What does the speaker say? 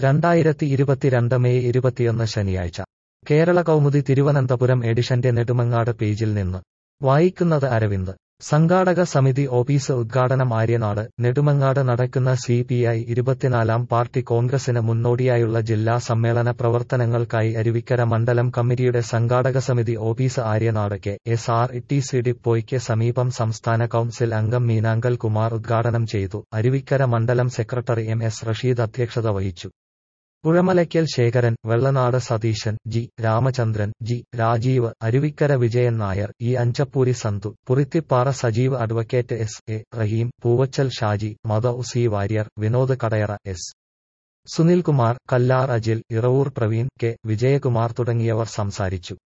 രണ്ടായിരത്തി ഇരുപത്തിരണ്ട് മെയ് ഇരുപത്തിയൊന്ന് ശനിയാഴ്ച കേരള കൗമുദി തിരുവനന്തപുരം എഡിഷന്റെ നെടുമങ്ങാട് പേജിൽ നിന്ന് വായിക്കുന്നത് അരവിന്ദ് സംഘാടക സമിതി ഓഫീസ് ഉദ്ഘാടനം ആര്യനാട് നെടുമങ്ങാട് നടക്കുന്ന സി പി ഐ ഇരുപത്തിനാലാം പാർട്ടി കോൺഗ്രസിന് മുന്നോടിയായുള്ള ജില്ലാ സമ്മേളന പ്രവർത്തനങ്ങൾക്കായി അരുവിക്കര മണ്ഡലം കമ്മിറ്റിയുടെ സംഘാടക സമിതി office Aryanad K S R T C ഡിപ്പോയ്ക്ക് സമീപം സംസ്ഥാന കൌൺസിൽ അംഗം മീനാങ്കൽ കുമാർ ഉദ്ഘാടനം ചെയ്തു അരുവിക്കര മണ്ഡലം സെക്രട്ടറി എം എസ് റഷീദ് അധ്യക്ഷത വഹിച്ചു Puzhamalakkal Sekharan Vellanad Satheesan G Ramachandran G Rajeev Aruvikkara Vijayan Nair E Anchappoori Santhu Purithippara Sajeev advocate S A Raheem Poovachal Shaji മദ C Warrier Vinod Kadayara S Sunilkumar Kallar Ajil Iravoor Praveen K Vijayakumar തുടങ്ങിയവർ സംസാരിച്ചു